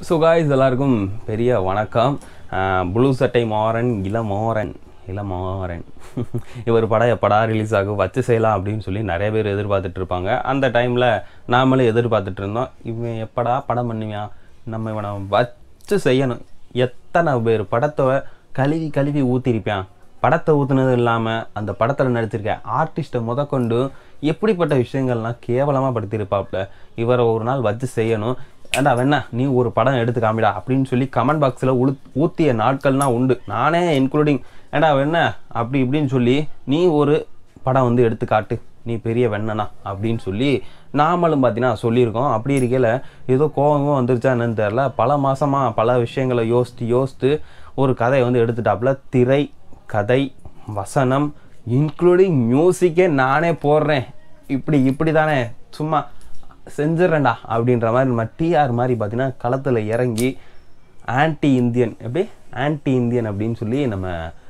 so guys எல்லாருக்கும் பெரிய வணக்கம் ப்ளூ சட்டை மாறன் இளமாறன் இளமாறன் இவர் படம் எப்படா ரிலீஸ் ஆகும் வச்சு செய்யலாம் அப்படின்னு சொல்லி நிறைய பேர் எதிர்பார்த்துட்டு இருப்பாங்க அந்த டைமில் நாமளும் எதிர்பார்த்துட்டு இருந்தோம் இவன் எப்படா படம் பண்ணுவியான் நம்ம இவனை வச்சு செய்யணும் எத்தனை பேர் படத்தை கழுவி கழுவி ஊற்றிருப்பான் படத்தை ஊற்றுனது இல்லாமல் அந்த படத்தில் நடிச்சிருக்க ஆர்டிஸ்ட்டை முதற்கொண்டு எப்படிப்பட்ட விஷயங்கள்லாம் கேவலமாக படுத்தியிருப்பாப்புல இவரை ஒரு நாள் வச்சு செய்யணும் ஏண்டா வேணா நீ ஒரு படம் எடுத்து காமிடா அப்படின்னு சொல்லி கமெண்ட் பாக்ஸில் உளு ஊற்றிய நாட்கள்லாம் உண்டு நானே இன்க்ளூடிங் ஏண்டா வேண அப்படி இப்படின்னு சொல்லி நீ ஒரு படம் வந்து எடுத்து காட்டு நீ பெரிய வெண்ணனா அப்படின்னு சொல்லி நாமளும் பார்த்தீங்கன்னா சொல்லியிருக்கோம் அப்படி இருக்கையில் ஏதோ கோவமும் வந்துருச்சா என்னன்னு தெரில பல மாதமாக பல விஷயங்களை யோசித்து யோசித்து ஒரு கதையை வந்து எடுத்துட்டாப்புல திரை கதை வசனம் இன்க்ளூடிங் மியூசிக்கே நானே போடுறேன் இப்படி இப்படி தானே சும்மா செஞ்சிடறேன்டா அப்படின்ற மாதிரி நம்ம டிஆர் மாதிரி பார்த்தீங்கன்னா களத்தில் இறங்கி ஆன்டி இந்தியன் எப்படி ஆன்டி இந்தியன் அப்படின்னு சொல்லி நம்ம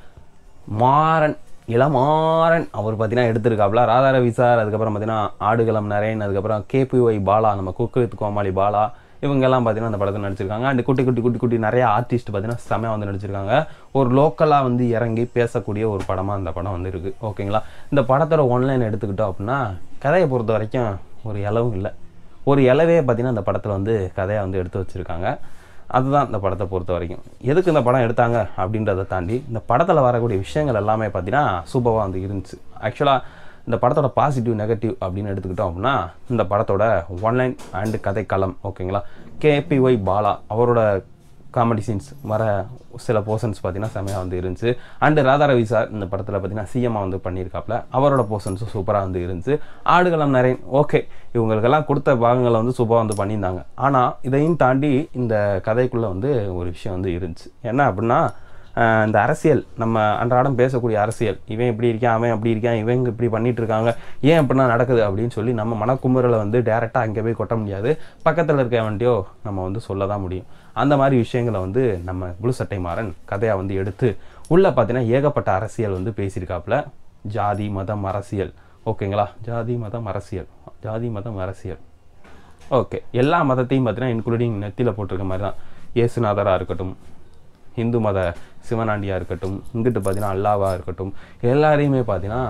மாறன் இளமாறன் அவர் பார்த்தீங்கன்னா எடுத்திருக்காப்புல ராதாரவி சார் அதுக்கப்புறம் பார்த்தீங்கன்னா ஆடுகளம் நரேன் அதுக்கப்புறம் கேபிஒய் பாலா நம்ம குக்கு வித் கோமாளி பாலா இவங்கெல்லாம் பார்த்தீங்கன்னா அந்த படத்தில் நடிச்சிருக்காங்க அண்ட் குட்டி குட்டி குட்டி குட்டி நிறைய ஆர்டிஸ்ட் பார்த்தீங்கன்னா செமையாக வந்து நடிச்சிருக்காங்க ஒரு லோக்கலாக வந்து இறங்கி பேசக்கூடிய ஒரு படமாக அந்த படம் வந்து இருக்குது ஓகேங்களா இந்த படத்தோட ஒன்லைன் எடுத்துக்கிட்டோம் அப்படின்னா கதையை பொறுத்த வரைக்கும் ஒரு இலவும் இல்லை ஒரு இலவே பார்த்தீங்கன்னா அந்த படத்தில் வந்து கதையை வந்து எடுத்து வச்சுருக்காங்க அதுதான் இந்த படத்தை பொறுத்த வரைக்கும் எதுக்கு இந்த படம் எடுத்தாங்க அப்படின்றத தாண்டி இந்த படத்தில் வரக்கூடிய விஷயங்கள் எல்லாமே பார்த்தீங்கன்னா சூப்பராக வந்து இருந்துச்சு ஆக்சுவலாக இந்த படத்தோட பாசிட்டிவ் நெகட்டிவ் அப்படின்னு எடுத்துக்கிட்டோம் அப்படின்னா இந்த படத்தோட ஒன்லைன் அண்டு கதைக்களம் ஓகேங்களா கேபிஒய் பாலா அவரோட காமெடி சீன்ஸ் வர சில போர்ஷன்ஸ் பார்த்தீங்கன்னா செமையாக வந்து இருந்துச்சு அண்டு ராதாரவி சார் இந்த படத்தில் பார்த்தீங்கன்னா சிஎம்மாக வந்து பண்ணியிருக்காப்புல அவரோட போர்ஷன்ஸும் சூப்பராக வந்து இருந்துச்சு ஆடுகளம் நிறைய ஓகே இவங்களுக்கெல்லாம் கொடுத்த பாகங்களை வந்து சூப்பராக வந்து பண்ணியிருந்தாங்க ஆனால் இதையும் தாண்டி இந்த கதைக்குள்ளே வந்து ஒரு விஷயம் வந்து இருந்துச்சு என்ன அப்படின்னா ஆஹ் இந்த அரசியல் நம்ம அன்றாடம் பேசக்கூடிய அரசியல் இவன் இப்படி இருக்கான் அவன் அப்படி இருக்கான் இவங்க இப்படி பண்ணிட்டு இருக்காங்க ஏன் இப்படிலாம் நடக்குது அப்படின்னு சொல்லி நம்ம மனக்குமுறலை வந்து டேரெக்டாக அங்கே போய் கொட்ட முடியாது பக்கத்தில் இருக்க வண்டியோ நம்ம வந்து சொல்ல தான் முடியும் அந்த மாதிரி விஷயங்களை வந்து நம்ம புழு சட்டை மாறன் கதையாக வந்து எடுத்து உள்ளே பார்த்தீங்கன்னா ஏகப்பட்ட அரசியல் வந்து பேசியிருக்காப்புல ஜாதி மதம் அரசியல் ஓகேங்களா ஜாதி மதம் அரசியல் ஜாதி மதம் அரசியல் ஓகே எல்லா மதத்தையும் பார்த்தீங்கன்னா இன்க்ளூடிங் நெத்தியில் போட்டிருக்க மாதிரி தான் இயேசுநாதராக இருக்கட்டும் இந்து மத சிவனாண்டியாக இருக்கட்டும் இங்கிட்டு பார்த்தீங்கன்னா அல்லாவாக இருக்கட்டும் எல்லாரையுமே பார்த்தீங்கன்னா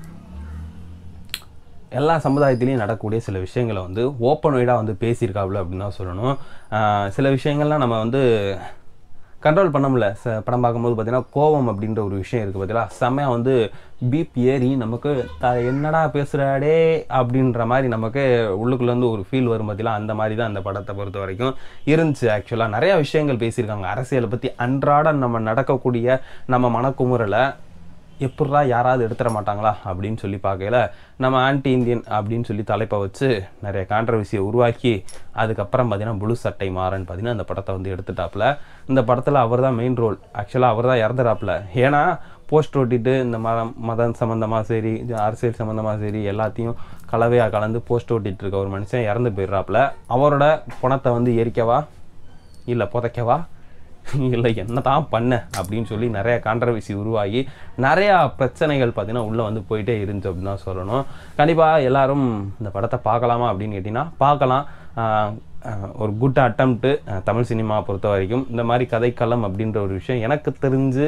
எல்லா சமுதாயத்திலையும் நடக்கக்கூடிய சில விஷயங்களை வந்து ஓப்பன் வைடாக வந்து பேசியிருக்காப்புல அப்படின்னு தான் சொல்லணும் ஆஹ் சில விஷயங்கள்லாம் நம்ம வந்து கண்ட்ரோல் பண்ண முடியல ச படம் பார்க்கும்போது பார்த்தீங்கன்னா கோவம் அப்படின்ற ஒரு விஷயம் இருக்குது பார்த்தீங்களா செம்மையாக வந்து பீப் ஏறி நமக்கு த என்னடா பேசுகிறாடே அப்படின்ற மாதிரி நமக்கு உள்ளுக்குள்ளேருந்து ஒரு ஃபீல் வரும் பார்த்தீங்களா அந்த மாதிரி தான் அந்த படத்தை பொறுத்த வரைக்கும் இருந்துச்சு ஆக்சுவலாக நிறையா விஷயங்கள் பேசியிருக்காங்க அரசியலை பற்றி அன்றாடம் நம்ம நடக்கக்கூடிய நம்ம மனக்குமுறலை எப்பட்றா யாராவது எடுத்துட மாட்டாங்களா அப்படின்னு சொல்லி பார்க்கையில நம்ம ஆன்டி இந்தியன் அப்படின்னு சொல்லி தலைப்பை வச்சு நிறைய கான்ட்ரவர்சியை உருவாக்கி அதுக்கப்புறம் பார்த்தீங்கன்னா புழு சட்டை மாறன் பார்த்தீங்கன்னா அந்த படத்தை வந்து எடுத்துட்டாப்புல இந்த படத்தில் அவர் தான் மெயின் ரோல் ஆக்சுவலாக அவர் தான் இறந்துறாப்புல ஏன்னா போஸ்ட் ஓட்டிட்டு இந்த மதம் மதம் சம்மந்தமாக சரி இது அரசியல் சம்மந்தமாக சரி எல்லாத்தையும் கலவையாக கலந்து போஸ்ட் ஓட்டிட்டு இருக்க ஒரு மனுஷன் இறந்து போயிடுறாப்புல அவரோட பணத்தை வந்து எரிக்கவா இல்லை புதைக்கவா இல்லை என்ன தான் பண்ண அப்படின்னு சொல்லி நிறைய கான்ட்ரவர்சி உருவாகி நிறையா பிரச்சனைகள் பார்த்தீங்கன்னா உள்ளே வந்து போயிட்டே இருந்துச்சு அப்படின்னு தான் சொல்லணும் கண்டிப்பாக எல்லாரும் இந்த படத்தை பார்க்கலாமா அப்படின்னு கேட்டிங்கன்னா பார்க்கலாம் ஆஹ் ஆஹ் ஒரு குட் அட்டம்ப்ட்டு தமிழ் சினிமா பொறுத்த வரைக்கும் இந்த மாதிரி கதைக்களம் அப்படின்ற ஒரு விஷயம் எனக்கு தெரிஞ்சு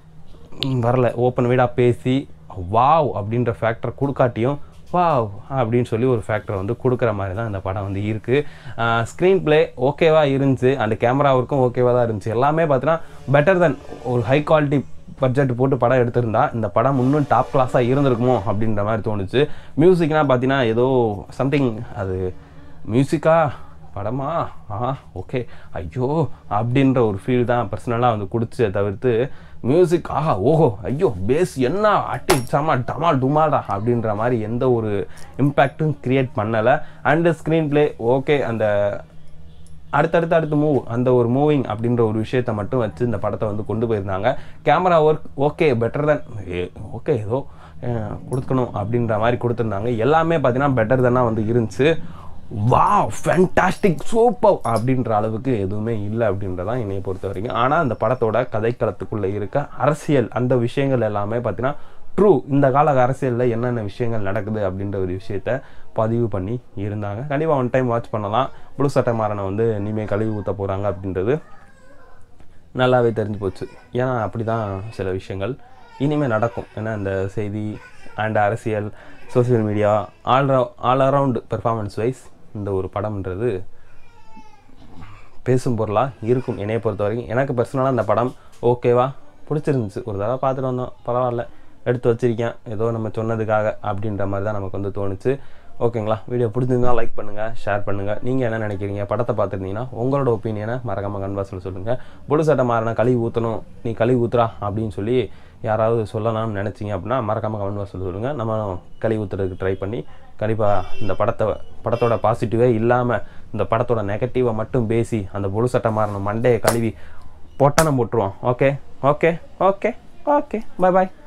ம், வரல ஓப்பன் வீடாக பேசி வாவ் அப்படின்ற ஃபேக்டர் கொடுக்காட்டியும் வாவ் அப்படின்னு சொல்லி ஒரு ஃபேக்டர் வந்து கொடுக்குற மாதிரி தான் இந்த படம் வந்து இருக்குது ஸ்க்ரீன் ப்ளே ஓகேவாக இருந்துச்சு அந்த கேமரா ஒர்க்கும் ஓகேவாக தான் இருந்துச்சு எல்லாமே பார்த்தீங்கன்னா பெட்டர் தென் ஒரு ஹை குவாலிட்டி பட்ஜெட் போட்டு படம் எடுத்திருந்தா இந்த படம் இன்னும் டாப் கிளாஸாக இருந்திருக்குமோ அப்படின்ற மாதிரி தோணுச்சு மியூசிக்னால் பார்த்தீங்கன்னா ஏதோ சம்திங் அது மியூசிக்கா படமா ஆ ஓகே ஐயோ அப்படின்ற ஒரு ஃபீல் தான் பர்சனலாக வந்து கொடுச்சே தவிர்த்து மியூசிக் ஆஹா ஓஹோ ஐயோ பேஸ் என்ன அட்டி சமா டமால் டுமால்டா அப்படின்ற மாதிரி எந்த ஒரு இம்பேக்ட்டும் கிரியேட் பண்ணலை அண்டு ஸ்க்ரீன் ப்ளே ஓகே அந்த அடுத்தடுத்து அடுத்து மூவ் அந்த ஒரு மூவிங் அப்படின்ற ஒரு விஷயத்தை மட்டும் வச்சு இந்த படத்தை வந்து கொண்டு போயிருந்தாங்க camera work okay better then okay ஏதோ அஹ், கொடுக்கணும் அப்படின்ற மாதிரி கொடுத்துருந்தாங்க எல்லாமே பார்த்தீங்கன்னா பெட்டர் தானாக வந்து இருந்துச்சு வா ஃபேண்டாஸ்டிக் சூப்பர் அப்படின்ற அளவுக்கு எதுவுமே இல்லை அப்படின்றதான் என்னைய பொறுத்த வரைக்கும் ஆனால் அந்த படத்தோட கதைக்களத்துக்குள்ளே இருக்க அரசியல் அந்த விஷயங்கள் எல்லாமே பார்த்தீங்கன்னா ட்ரூ இந்த கால அரசியலில் என்னென்ன விஷயங்கள் நடக்குது அப்படின்ற ஒரு விஷயத்த பதிவு பண்ணி இருந்தாங்க கண்டிப்பாக ஒன் டைம் வாட்ச் பண்ணலாம் புழு சட்டை மாறனை வந்து இனிமேல் கழுவி ஊற்ற போகிறாங்க அப்படின்றது நல்லாவே தெரிஞ்சு போச்சு ஏன்னா அப்படி தான் சில விஷயங்கள் இனிமேல் நடக்கும் ஏன்னா இந்த செய்தி அண்ட் அரசியல் social media all all around performance wise இந்த ஒரு படம்ன்றது பேசும் பொருளாக இருக்கும் என்னையை பொறுத்த வரைக்கும் எனக்கு பர்சனலாக அந்த படம் ஓகேவா பிடிச்சிருந்துச்சு ஒரு தடவை பார்த்துட்டு வந்தோம் பரவாயில்ல எடுத்து வச்சிருக்கேன் ஏதோ நம்ம சொன்னதுக்காக அப்படின்ற மாதிரி தான் நமக்கு வந்து தோணுச்சு ஓகேங்களா வீடியோ பிடிச்சிருந்தா லைக் பண்ணுங்கள் ஷேர் பண்ணுங்கள் நீங்கள் என்ன நினைக்கிறீங்க படத்தை பார்த்துருந்தீங்கன்னா உங்களோட ஒப்பீனியனை மறக்காம கன்வாஸில் சொல்லுங்கள் புழு சட்டை மாறின கழுவி ஊற்றணும் நீ கழுவி ஊத்துறா அப்படின்னு சொல்லி யாராவது சொல்லலாம்னு நினச்சிங்க அப்படின்னா மறக்காமல் கமெண்ட் பாக்ஸில் சொல்லுங்கள் நம்ம கழுவி ஊற்றுறதுக்கு ட்ரை பண்ணி கண்டிப்பாக இந்த படத்தை படத்தோட பாசிட்டிவே இல்லாமல் இந்த படத்தோட நெகட்டிவை மட்டும் பேசி அந்த புழு சட்டை மாறின மண்டையை கழுவி பொட்டனம் போட்டுருவோம் okay okay okay okay bye பாய்